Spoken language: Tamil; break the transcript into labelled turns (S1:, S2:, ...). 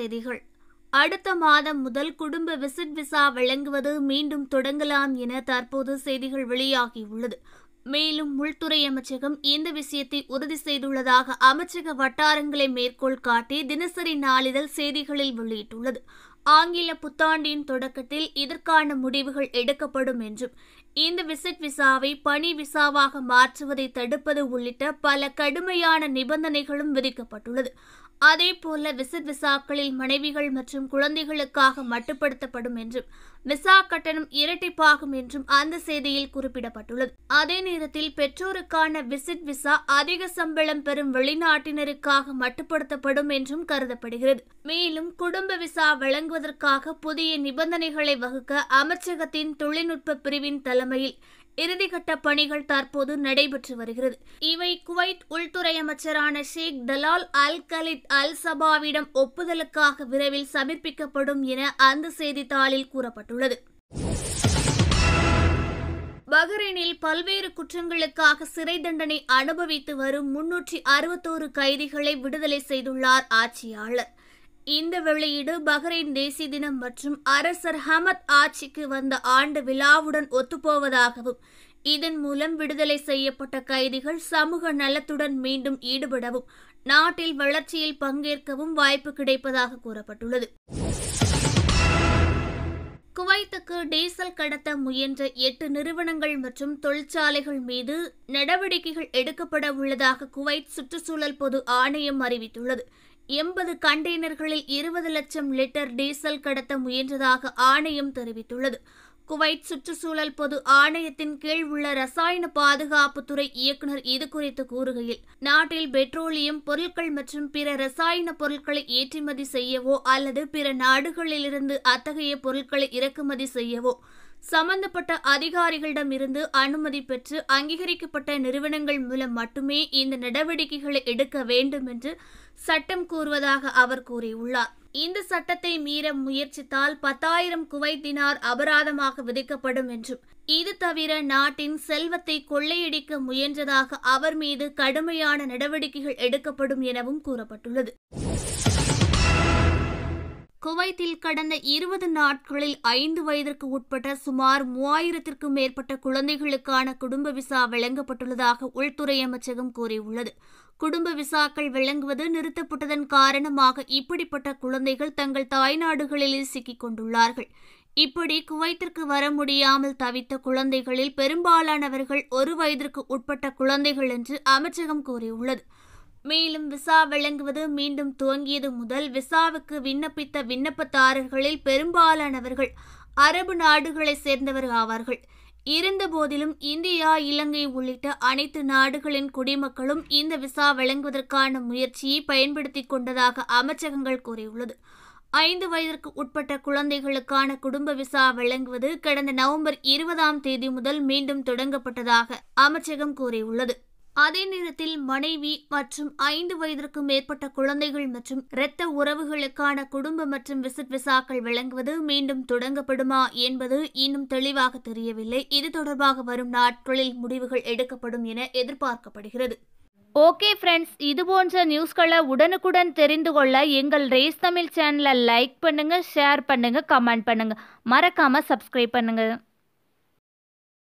S1: செய்திகள் அடுத்த மாதம் முதல் குடும்ப விசிட் விசா வழங்குவது மீண்டும் தொடங்கலாம் என தற்போது செய்திகள் வெளியாகியுள்ளது மேலும் உள்துறை அமைச்சகம் இந்த விஷயத்தை உறுதி செய்துள்ளதாக அமைச்சக வட்டாரங்களை மேற்கோள் காட்டி தினசரி நாளிதழ் செய்திகளில் வெளியிட்டுள்ளது ஆங்கில புத்தாண்டின் தொடக்கத்தில் இதற்கான முடிவுகள் எடுக்கப்படும் என்றும் இந்த விசிட் விசாவை பணி விசாவாக மாற்றுவதை தடுப்பது உள்ளிட்ட பல கடுமையான நிபந்தனைகளும் விதிக்கப்பட்டுள்ளது அதேபோல விசிட் விசாக்களில் மனைவிகள் மற்றும் குழந்தைகளுக்காக மட்டுப்படுத்தப்படும் என்றும் விசா கட்டணம் இரட்டிப்பாகும் என்றும் அந்த செய்தியில் குறிப்பிடப்பட்டுள்ளது அதே நேரத்தில் பெற்றோருக்கான விசிட் விசா அதிக சம்பளம் பெறும் வெளிநாட்டினருக்காக மட்டுப்படுத்தப்படும் என்றும் கருதப்படுகிறது மேலும் குடும்ப விசா வழங்குவதற்காக புதிய நிபந்தனைகளை வகுக்க அமைச்சகத்தின் தொழில்நுட்ப பிரிவின் தலைமையில் இறுதிக்கட்ட பணிகள் தற்போது நடைபெற்று வருகிறது இவை குவைத் உள்துறை அமைச்சரான ஷேக் தலால் அல் கலித் அல் சபாவிடம் ஒப்புதலுக்காக விரைவில் சமர்ப்பிக்கப்படும் என அந்த செய்தித்தாளில் கூறப்பட்டுள்ளது பஹ்ரைனில் பல்வேறு குற்றங்களுக்காக சிறை தண்டனை அனுபவித்து வரும் முன்னூற்றி அறுபத்தோரு கைதிகளை விடுதலை செய்துள்ளார் ஆட்சியாளர் இந்த வெளியீடு பஹ்ரைன் தேசிய தினம் மற்றும் அரசர் ஹமத் ஆட்சிக்கு வந்த ஆண்டு விழாவுடன் ஒத்துப்போவதாகவும் இதன் மூலம் விடுதலை செய்யப்பட்ட கைதிகள் சமூக நலத்துடன் மீண்டும் ஈடுபடவும் நாட்டில் வளர்ச்சியில் பங்கேற்கவும் வாய்ப்பு கிடைப்பதாக கூறப்பட்டுள்ளது குவைத்துக்கு டீசல் கடத்த முயன்ற எட்டு நிறுவனங்கள் மற்றும் தொழிற்சாலைகள் மீது நடவடிக்கைகள் எடுக்கப்பட உள்ளதாக குவைத் சுற்றுச்சூழல் பொது ஆணையம் அறிவித்துள்ளது எண்பது கண்டெய்னர்களில் இருபது லட்சம் லிட்டர் டீசல் கடத்த முயன்றதாக ஆணையம் தெரிவித்துள்ளது குவைத் சுற்றுச்சூழல் பொது ஆணையத்தின் கீழ் உள்ள ரசாயன பாதுகாப்புத்துறை இயக்குநர் இதுகுறித்து கூறுகையில் நாட்டில் பெட்ரோலியம் பொருட்கள் மற்றும் பிற ரசாயன பொருட்களை ஏற்றுமதி செய்யவோ அல்லது பிற நாடுகளிலிருந்து அத்தகைய பொருட்களை இறக்குமதி செய்யவோ சம்பந்தப்பட்ட அதிகாரிகளிடமிருந்து அனுமதி பெற்று அங்கீகரிக்கப்பட்ட நிறுவனங்கள் மூலம் மட்டுமே இந்த நடவடிக்கைகளை எடுக்க வேண்டும் என்று சட்டம் கூறுவதாக அவர் கூறியுள்ளார் இந்த சட்டத்தை மீற முயற்சித்தால் பத்தாயிரம் குவைத்தினார் அபராதமாக விதிக்கப்படும் என்றும் இது தவிர நாட்டின் செல்வத்தை கொள்ளையடிக்க முயன்றதாக அவர் மீது கடுமையான நடவடிக்கைகள் எடுக்கப்படும் எனவும் கூறப்பட்டுள்ளது குவைத்தில் கடந்த இருபது நாட்களில் ஐந்து வயதிற்கு உட்பட்ட சுமார் மூவாயிரத்திற்கும் மேற்பட்ட குழந்தைகளுக்கான குடும்ப விசா வழங்கப்பட்டுள்ளதாக உள்துறை அமைச்சகம் கூறியுள்ளது குடும்ப விசாக்கள் வழங்குவது நிறுத்தப்பட்டதன் காரணமாக இப்படிப்பட்ட குழந்தைகள் தங்கள் தாய்நாடுகளிலே சிக்கிக் கொண்டுள்ளார்கள் இப்படி குவைத்திற்கு வர முடியாமல் தவித்த குழந்தைகளில் பெரும்பாலானவர்கள் ஒரு வயதிற்கு உட்பட்ட குழந்தைகள் என்று அமைச்சகம் கூறியுள்ளது மேலும் விசா வழங்குவது மீண்டும் துவங்கியது முதல் விசாவுக்கு விண்ணப்பித்த விண்ணப்பதாரர்களில் பெரும்பாலானவர்கள் அரபு நாடுகளைச் சேர்ந்தவர் ஆவார்கள் இருந்தபோதிலும் இந்தியா இலங்கை உள்ளிட்ட அனைத்து நாடுகளின் குடிமக்களும் இந்த விசா வழங்குவதற்கான முயற்சியை பயன்படுத்திக் கொண்டதாக அமைச்சகங்கள் கூறியுள்ளது ஐந்து வயதிற்கு உட்பட்ட குழந்தைகளுக்கான குடும்ப விசா வழங்குவது கடந்த நவம்பர் இருபதாம் தேதி முதல் மீண்டும் தொடங்கப்பட்டதாக அமைச்சகம் கூறியுள்ளது அதே நேரத்தில் மனைவி மற்றும் ஐந்து வயதிற்கு மேற்பட்ட குழந்தைகள் மற்றும் இரத்த உறவுகளுக்கான குடும்ப மற்றும் விசிட் விசாக்கள் வழங்குவது மீண்டும் தொடங்கப்படுமா என்பது இன்னும் தெளிவாக தெரியவில்லை இது தொடர்பாக வரும் நாட்களில் முடிவுகள் எடுக்கப்படும் என எதிர்பார்க்கப்படுகிறது
S2: ஓகே ஃப்ரெண்ட்ஸ் இது போன்ற நியூஸ்களை உடனுக்குடன் தெரிந்து கொள்ள எங்கள் ரேஸ் தமிழ் சேனலை லைக் பண்ணுங்கள் ஷேர் பண்ணுங்கள் கமெண்ட் பண்ணுங்கள் மறக்காமல் சப்ஸ்கிரைப் பண்ணுங்கள்